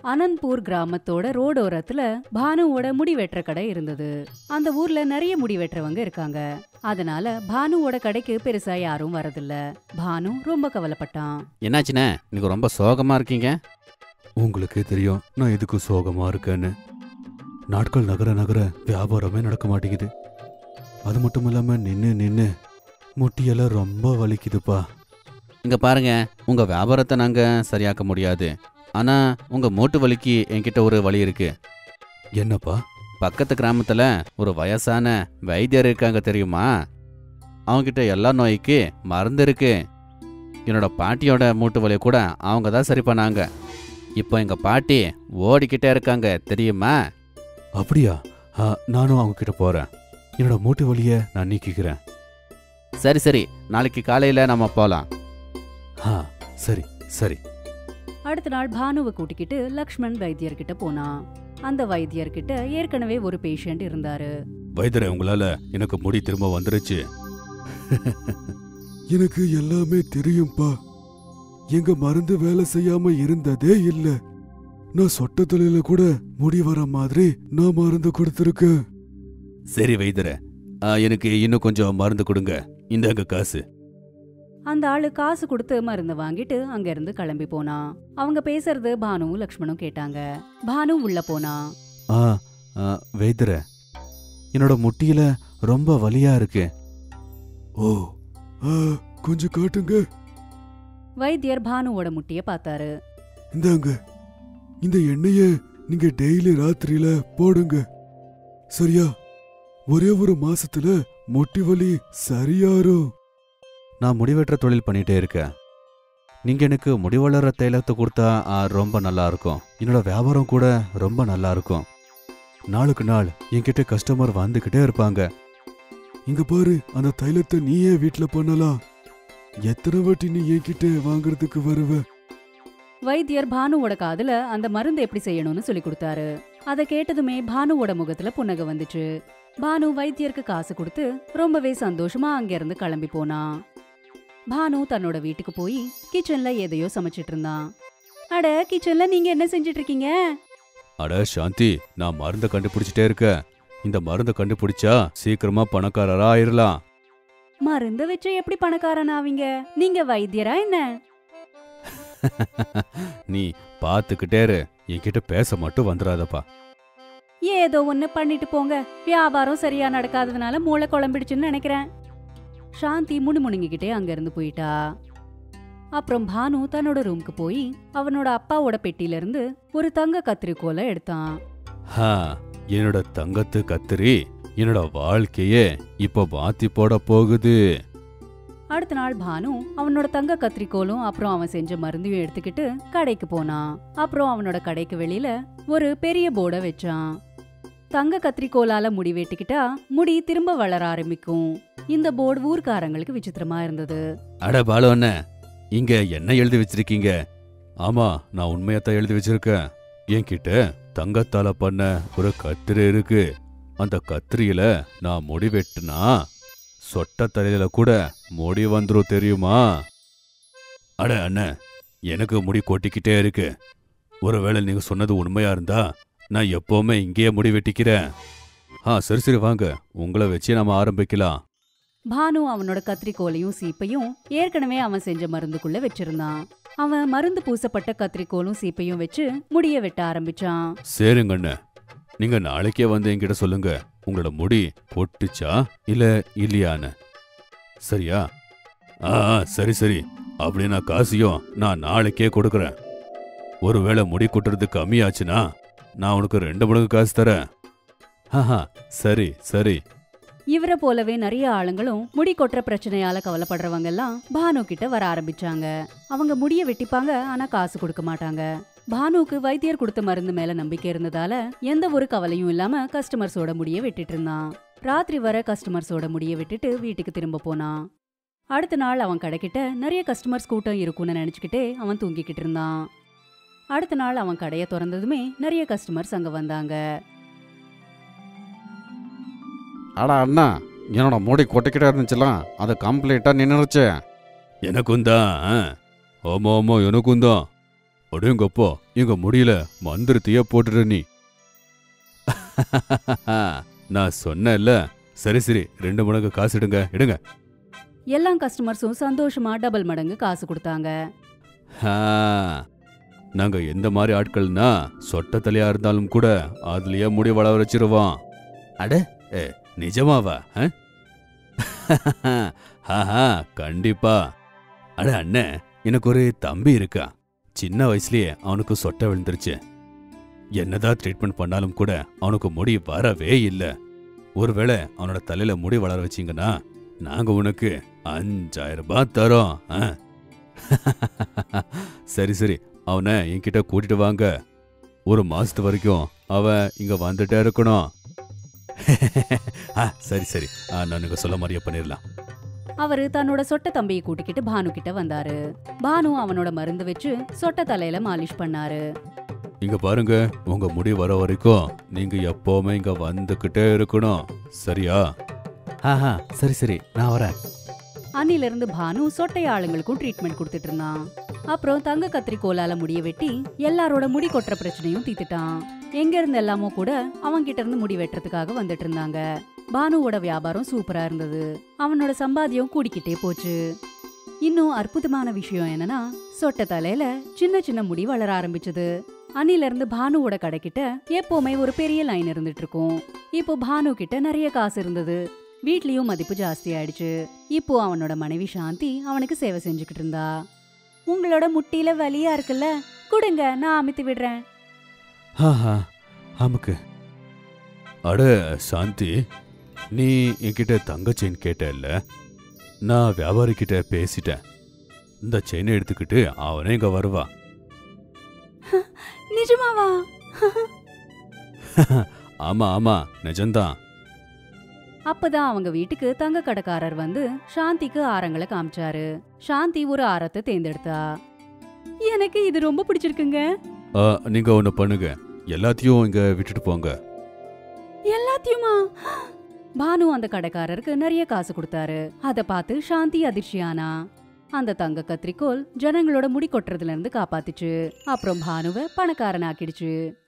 அனந்த்பூர் கிராமத்தோட ரோடோரத்துல பானுவோட முடி வெட்டுற கடை இருந்தது அந்த ஊர்ல நிறைய முடி வெட்டுறவங்க இருக்காங்க அதனால பானுவோட கடைக்கு பெருசா யாரும் வரதில்ல பானு ரொம்ப கவலைப்பட்டான் என்னாச்சுண்ணே நீங்க ரொம்ப சோகமா இருக்கீங்க உங்களுக்கே தெரியும் நான் எதுக்கு சோகமா இருக்கேன்னு நாட்கள் நகர நகர வியாபாரமே நடக்க மாட்டேங்குது அது மட்டும் இல்லாம நின்னு நின்னு முட்டியெல்லாம் ரொம்ப வலிக்குதுப்பா இங்க பாருங்க உங்க வியாபாரத்தை நாங்க சரியாக்க முடியாது ஆனா உங்க மூட்டு வலிக்கு என்கிட்ட ஒரு வழி இருக்கு என்னப்பா பக்கத்து கிராமத்துல ஒரு வயசான வைத்தியர் இருக்காங்க தெரியுமா அவங்கிட்ட எல்லா நோய்க்கு மருந்து இருக்கு என்னோட பாட்டியோட மூட்டு வலியை கூட அவங்க தான் சரி பண்ணாங்க இப்போ எங்க பாட்டி ஓடிக்கிட்டே இருக்காங்க தெரியுமா அப்படியா ஆ, நானும் அவங்க கிட்ட போறேன் என்னோட மூட்டு வலிய நான் நீக்கிக்கிறேன் சரி சரி நாளைக்கு காலையில நம்ம போலாம் ஆ சரி சரி அடுத்த நாள் பானுவை கூட்டிக்கிட்டு லக்ஷ்மண் வைத்தியர்கிட்ட போனான் அந்த வைத்தியர்கிட்ட ஏற்கனவே ஒரு பேஷண்ட் இருந்தாரு வைத்தியரே உங்களால எனக்கு முடி திரும்ப வந்துருச்சு எனக்கு எல்லாமே தெரியும்பா எங்க மருந்து வேலை செய்யாம இருந்ததே இல்ல நான் சொட்ட தொழில கூட முடி வர மாதிரி நான் மருந்து கொடுத்துருக்கேன் சரி வைத்தியரே ஆ, எனக்கு இன்னும் கொஞ்சம் மருந்து கொடுங்க இந்தாங்க காசு அந்த ஆளு காசு கொடுத்து மருந்து வாங்கிட்டு அங்க இருந்து கிளம்பி போனான் அவங்க பேசுறது பானுவும் லக்ஷ்மணும் கேட்டாங்க பானு உள்ள போனா ஆ ஆ, வைத்தியரே என்னோட முட்டியில ரொம்ப வலியா இருக்கு ஓ கொஞ்சம் காட்டுங்க வைத்தியர் பானுவோட முட்டிய பார்த்தாரு இந்தாங்க இந்த எண்ணெய நீங்க டெய்லி ராத்திரியில போடுங்க சரியா ஒரே ஒரு மாசத்துல முட்டி வலி சரியாரும் நான் முடிவெற்ற தொழில் பண்ணிட்டே இருக்கேன் நீங்க எனக்கு முடி வளர்ற தைலத்தை கொடுத்தா ஆ, ரொம்ப நல்லா இருக்கும் என்னோட வியாபாரம் கூட ரொம்ப நல்லா இருக்கும் நாளுக்கு நாள் என்கிட்ட கஸ்டமர் வந்துகிட்டே இருப்பாங்க இங்க பாரு அந்த தைலத்தை நீயே வீட்ல பண்ணலாம் எத்தனை வாட்டி நீ என்கிட்ட வாங்குறதுக்கு வருவ வைத்தியர் பானுவோட காதுல அந்த மருந்து எப்படி செய்யணும்னு சொல்லி கொடுத்தாரு அதை கேட்டதுமே பானுவோட முகத்துல புன்னகை வந்துச்சு பானு வைத்தியருக்கு காசு கொடுத்து ரொம்பவே சந்தோஷமா அங்க இருந்து கிளம்பி போனான் பானு தன்னோட வீட்டுக்கு போய் கிச்சன்ல எதையோ சமைச்சிட்டு இருந்தான் அட கிச்சன்ல நீங்க என்ன செஞ்சிட்டு இருக்கீங்க அட சாந்தி நான் மருந்த கண்டுபிடிச்சிட்டே இருக்கேன் இந்த மருந்த கண்டுபிடிச்சா சீக்கிரமா பணக்காரரா ஆயிரலாம் மருந்து வச்சு எப்படி பணக்காரன் ஆவீங்க நீங்க வைத்தியரா என்ன நீ பாத்துக்கிட்டே இரு என்கிட்ட பேச மட்டும் வந்துடாதப்பா ஏதோ ஒண்ணு பண்ணிட்டு போங்க வியாபாரம் சரியா நடக்காததுனால மூளை குழம்பிடுச்சுன்னு நினைக்கிறேன் சாந்தி முணுமுணுங்கிக்கிட்டே அங்க இருந்து போயிட்டா அப்புறம் பானு தன்னோட ரூம்க்கு போய் அவனோட அப்பாவோட பெட்டியில இருந்து ஒரு தங்க கத்திரிக்கோலை எடுத்தான் ஹா என்னோட தங்கத்து கத்திரி என்னோட வாழ்க்கையே இப்ப மாத்தி போட போகுது அடுத்த நாள் பானு அவனோட தங்க கத்திரிக்கோலும் அப்புறம் அவன் செஞ்ச மருந்தையும் எடுத்துக்கிட்டு கடைக்கு போனான் அப்புறம் அவனோட கடைக்கு வெளியில ஒரு பெரிய போர்டை வச்சான் தங்க கத்திரிக்கோலால முடி வெட்டிக்கிட்டா முடி திரும்ப வளர ஆரம்பிக்கும் இந்த போர்டு ஊர்க்காரங்களுக்கு விசித்திரமா இருந்தது அட பாலு அண்ணன் இங்க என்ன எழுதி வச்சிருக்கீங்க ஆமா நான் உண்மையத்தான் எழுதி வச்சிருக்கேன் என்கிட்ட தங்கத்தால பண்ண ஒரு கத்திரி இருக்கு அந்த கத்திரியில நான் முடி வெட்டுனா சொட்ட தலையில கூட முடி வந்துரும் தெரியுமா அட அண்ணன் எனக்கு முடி கொட்டிக்கிட்டே இருக்கு ஒருவேளை நீங்க சொன்னது உண்மையா இருந்தா நான் எப்பவுமே இங்கேயே முடி வெட்டிக்கிறேன் ஆ சரி சரி வாங்க உங்களை வச்சு நாம ஆரம்பிக்கலாம் பானு அவனோட கத்திரிக்கோலையும் சீப்பையும் ஏற்கனவே அவன் செஞ்ச மருந்துக்குள்ள வச்சிருந்தான் அவன் மருந்து பூசப்பட்ட கத்திரிக்கோலும் சீப்பையும் வச்சு முடிய வெட்ட ஆரம்பிச்சான் சரிங்க அண்ணன் நீங்க நாளைக்கே வந்து என்கிட்ட சொல்லுங்க உங்களோட முடி பொட்டுச்சா இல்ல இல்லையான்னு சரியா ஆ ஆ, சரி சரி அப்படின்னா காசையும் நான் நாளைக்கே கொடுக்கறேன் ஒருவேளை முடி கொட்டுறது கம்மியாச்சுன்னா நான் உனக்கு ரெண்டு மடங்கு காசு தரேன் ஆஹா சரி சரி இவரை போலவே நிறைய ஆளுங்களும் முடி கொட்டுற பிரச்சனையால கவலைப்படுறவங்க எல்லாம் பானு கிட்ட வர ஆரம்பிச்சாங்க அவங்க முடிய வெட்டிப்பாங்க ஆனா காசு கொடுக்க மாட்டாங்க பானுக்கு வைத்தியர் கொடுத்த மருந்து மேல நம்பிக்கை இருந்ததால எந்த ஒரு கவலையும் இல்லாம கஸ்டமர்ஸோட முடிய வெட்டிட்டு இருந்தான் ராத்திரி வர கஸ்டமர்ஸோட முடிய விட்டுட்டு வீட்டுக்கு திரும்ப போனான் அடுத்த நாள் அவன் கடைக்கிட்ட நிறைய கஸ்டமர்ஸ் கூட்டம் இருக்கும்னு நினைச்சுக்கிட்டே அவன் தூங்கிக்கிட்டு இருந்தான் அடுத்த நாள் அவன் கடையை திறந்ததுமே நிறைய கஸ்டமர்ஸ் அங்க வந்தாங்க அடா அண்ணா என்னோட முடி கொட்டிக்கிட்டே இருந்துச்சுலாம் அது கம்ப்ளீட்டா நின்றுச்சு எனக்கும் தான் ஆமா ஆமா எனக்கும் தான் அடேங்கப்பா எங்க முடியல மந்திரத்தையே போட்டுற நீ நான் சொன்னேன்ல சரி சரி ரெண்டு மடங்கு காசு எடுங்க எடுங்க எல்லா கஸ்டமர்ஸும் சந்தோஷமா டபுள் மடங்கு காசு கொடுத்தாங்க ஆ, நாங்க எந்த மாதிரி ஆட்கள்னா சொட்ட தலையா இருந்தாலும் கூட அதுலயே முடி வளர வச்சிருவோம் அட ஏ, நிஜமாவா ஆ? ஆஹா கண்டிப்பா அட அண்ணே எனக்கு ஒரு தம்பி இருக்கா சின்ன வயசுலயே அவனுக்கு சொட்ட விழுந்துருச்சு என்னதான் ட்ரீட்மெண்ட் பண்ணாலும் கூட அவனுக்கு முடி வரவே இல்ல ஒருவேளை அவனோட தலையில முடி வளர வச்சீங்கன்னா நாங்க உனக்கு அஞ்சாயிரம் ரூபாய் தரோம் ஆ? சரி சரி அவனை என்கிட்ட கூட்டிட்டு வாங்க ஒரு மாசத்து வரைக்கும் அவன் இங்க வந்துட்டே இருக்கணும் ஆ, சரி சரி ஆ, நான் நீங்க சொல்ல மாதிரியே பண்ணிடலாம் அவரு தன்னோட சொட்ட தம்பியை கூட்டிக்கிட்டு பானு கிட்ட வந்தாரு பானு அவனோட மருந்து வச்சு சொட்ட தலையில மாலிஷ் பண்ணாரு இங்க பாருங்க உங்க முடி வர வரைக்கும் நீங்க எப்பவுமே இங்க வந்துகிட்டே இருக்கணும் சரியா ஆஹா சரி சரி நான் வரேன் அன்னில இருந்து பானு சொட்டை ஆளுங்களுக்கும் ட்ரீட்மெண்ட் கொடுத்துட்டு இருந்தான் அப்புறம் தங்க கத்திரிக்கோலால முடிய வெட்டி எல்லாரோட முடி கொட்டுற பிரச்சனையும் தீத்துட்டான் எங்க இருந்து எல்லாமோ கூட அவங்க கிட்ட இருந்து முடி வெட்டுறதுக்காக வந்துட்டு இருந்தாங்க பானுவோட வியாபாரம் சூப்பரா இருந்தது அவனோட சம்பாத்தியம் கூடிக்கிட்டே போச்சு இன்னும் அற்புதமான விஷயம் என்னன்னா சொட்ட தலையில சின்ன சின்ன முடி வளர ஆரம்பிச்சது அன்னில இருந்து பானுவோட கடைக்கிட்ட எப்பவுமே ஒரு பெரிய லைன் இருந்துட்டு இருக்கும் இப்போ பானு கிட்ட நிறைய காசு இருந்தது வீட்லயும் மதிப்பு ஜாஸ்தி ஆயிடுச்சு இப்போ அவனோட மனைவி சாந்தி அவனுக்கு சேவை செஞ்சுக்கிட்டு இருந்தா உங்களோட முட்டியில வலியா இருக்குல்ல கொடுங்க நான் அமுத்தி விடுறேன் ஆஹா ஆமுக்கு அட சாந்தி நீ என்கிட்ட தங்க செயின் கேட்டல்ல நான் வியாபாரி கிட்ட பேசிட்டேன் இந்த செயினை எடுத்துக்கிட்டு அவனே இங்க வருவா நிஜமாவா ஆமா ஆமா நிஜம்தான் அப்பதான் அவங்க வீட்டுக்கு தங்க கடைக்காரர் வந்து சாந்திக்கு ஆரங்களை காமிச்சாரு சாந்தி ஒரு ஆரத்தை தேர்ந்தெடுத்தா எனக்கு இது ரொம்ப பிடிச்சிருக்குங்க ஆ, நீங்க ஒண்ணு பண்ணுங்க எல்லாத்தையும் இங்க விட்டுட்டு போங்க எல்லாத்தையுமா பானு அந்த கடைக்காரருக்கு நிறைய காசு கொடுத்தாரு அத பார்த்து சாந்தி அதிர்ச்சியானா அந்த தங்க கத்திரிக்கோல் ஜனங்களோட முடி கொட்டுறதுல இருந்து காப்பாத்துச்சு அப்புறம் பானுவை பணக்காரனாக்கிடுச்சு